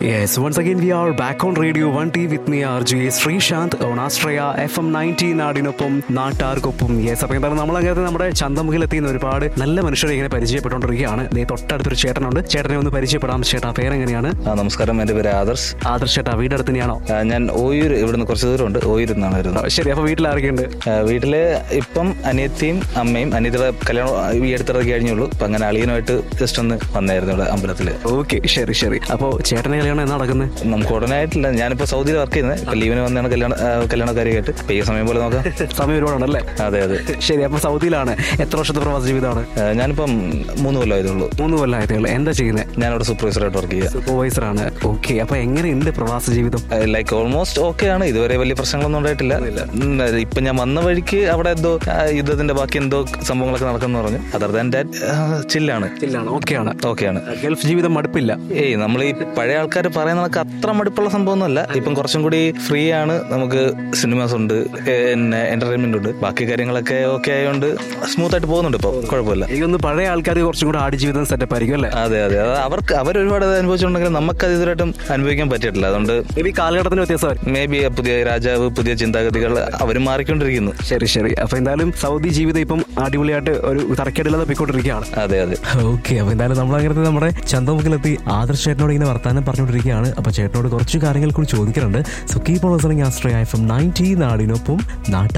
Yes, once again we are back on Radio 1T with me RJ Sreesanth on Astraya FM 90 നാടിനൊപ്പം നാട്ടാർക്കൊപ്പം yes അപ്പോൾ എന്താണ് നമ്മളങ്ങനെ നമ്മുടെ ചന്തമുഖിലെത്തിയുന്ന ഒരുപാട് നല്ല മനുഷ്യരെ ഇങ്ങനെ പരിചയപ്പെട്ടുകൊണ്ടിരിക്കുകയാണ് ദേ തൊട്ടടുത്തൊരു ചേട്ടനുണ്ട് ചേട്ടനെ ഒന്ന് പരിചയപ്പെടാം ചേട്ടാ പേരെങ്ങനെയാണ് ആ നമസ്കാരം എൻ്റെ പേര് ആദർശ് ആദർശ് ചേട്ടാ വീട് അടുത്ത് തന്നെയാണോ ആ, ഞാൻ ഓയൂർ ഇവിടുന്ന് കുറച്ച് ദൂരമുണ്ട് ഓയൂരിൽ നിന്നാണ് വരുന്നത് ശരി അപ്പോൾ വീട്ടിൽ ആരൊക്കെയുണ്ട് ആ, വീട്ടില് ഇപ്പം അനിയത്തിയും അമ്മയും അനിയത്തിയുടെ കല്യാണം ഈ അടുത്തിടയ്ക്ക് കഴിഞ്ഞുള്ളൂ അപ്പം അങ്ങനെ അളിയനുമായിട്ട് ജസ്റ്റ് ഒന്ന് വന്നായിരുന്നു ഇവിടെ അമ്പലത്തിൽ ഓക്കെ ശരി ശരി അപ്പോൾ ചേട്ടനെ കല്യാണം എന്നാ നടക്കുന്നത് നമുക്ക് ഉടനായിട്ടില്ല ഞാനിപ്പോൾ സൗദിയിൽ വർക്ക് ചെയ്യുന്നത് ഇപ്പം ലീവിന് വന്നാണ് കല്യാണ ആ, കല്യാണക്കാരിയായിട്ട് ഇപ്പം ഈ സമയം പോലെ നോക്കാം സമയം ഒരുപാടുണ്ടല്ലേ അതെ അതെ ശരി അപ്പോൾ സൗദിയിലാണ് എത്ര വർഷത്തെ പ്രവാസ ജീവിതമാണ് ആ, ഞാനിപ്പം മൂന്ന് കൊല്ലമായതുള്ളൂ മൂന്ന് കൊല്ലമായതേ ഉള്ളൂ എന്താ ചെയ്യുന്നത് ഞാനിവിടെ സൂപ്പർവൈസറായിട്ട് വർക്ക് ചെയ്യുക സൂപ്പർവൈസർ ആണ് ഓക്കെ അപ്പോൾ എങ്ങനെയുണ്ട് പ്രവാസ ജീവിതം ലൈക്ക് ഓൾമോസ്റ്റ് ഓക്കെ ആണ് ഇതുവരെ വലിയ പ്രശ്നങ്ങളൊന്നും ഉണ്ടായിട്ടില്ല ഉം, ഇപ്പൊ ഞാൻ വന്ന വഴിക്ക് അവിടെ എന്തോ ആ, യുദ്ധത്തിന്റെ ബാക്കി എന്തോ സംഭവങ്ങളൊക്കെ നടക്കുന്നു പറഞ്ഞു അതർ ദാൻ ദാറ്റ് ചില്ലാണ് ഇല്ലാണ് ഓക്കെയാണ് ഓക്കെയാണ് ഗൾഫ് ജീവിതം മടുപ്പില്ല ഏയ് നമ്മൾ ഈ പഴയ ആൾക്കാർ പറയുന്ന കണക്ക് അത്ര മടുപ്പുള്ള സംഭവമൊന്നുമല്ല ഇപ്പം കുറച്ചും കൂടി ഫ്രീ ആണ് നമുക്ക് സിനിമാസ് ഉണ്ട് പിന്നെ എന്റർടൈൻമെന്റ് ഉണ്ട് ബാക്കി കാര്യങ്ങളൊക്കെ ഓക്കെ ആയതുകൊണ്ട് സ്മൂത്ത് ആയിട്ട് പോകുന്നുണ്ട് ഇപ്പോൾ കുഴപ്പമില്ല എനിക്കൊന്ന് പഴയ ആൾക്കാർ കുറച്ചും കൂടെ ആട് ജീവിതം സെറ്റപ്പ് ആയിരിക്കും അല്ലേ അതെ അതെ അത് അവർക്ക് അവർ ഒരുപാട് അത് അനുഭവിച്ചിട്ടുണ്ടെങ്കിൽ നമുക്ക് അത് ഇതുവരായിട്ടും അനുഭവിക്കാൻ പറ്റിയിട്ടില്ല അതുകൊണ്ട് മേ ബി കാലഘട്ടത്തിന് വ്യത്യാസമായിരിക്കും മേ ബി പുതിയ രാജാവ് പുതിയ ചിന്താഗതികൾ അവർ മാറിക്കൊണ്ടിരിക്കുന്നു ശരി ശരി അപ്പൊ എന്തായാലും സൗദി ജീവിതം ഇപ്പം അടിപൊളിയായിട്ട് ഒരു തറക്കടില്ലാതെ പോയിക്കൊണ്ടിരിക്കുകയാണ് അതെ അതെ ഓക്കെ അപ്പൊ എന്തായാലും നമ്മൾ അങ്ങനത്തെ നമ്മുടെ ചന്തമുക്കിലെത്തി ആദർശ് ചേട്ടനോട് ഇങ്ങനെ വർത്താനം പറഞ്ഞുകൊണ്ടിരിക്കുകയാണ് അപ്പൊ ചേട്ടനോട് കുറച്ച് കാര്യങ്ങൾ കൂടി ചോദിക്കാറുണ്ട് സോ കീപ്പ് ഓൺ ലിസണിങ് ആസ്ട്രയ എഫ് എം നയൻറ്റി നാടിനൊപ്പം നാട്ട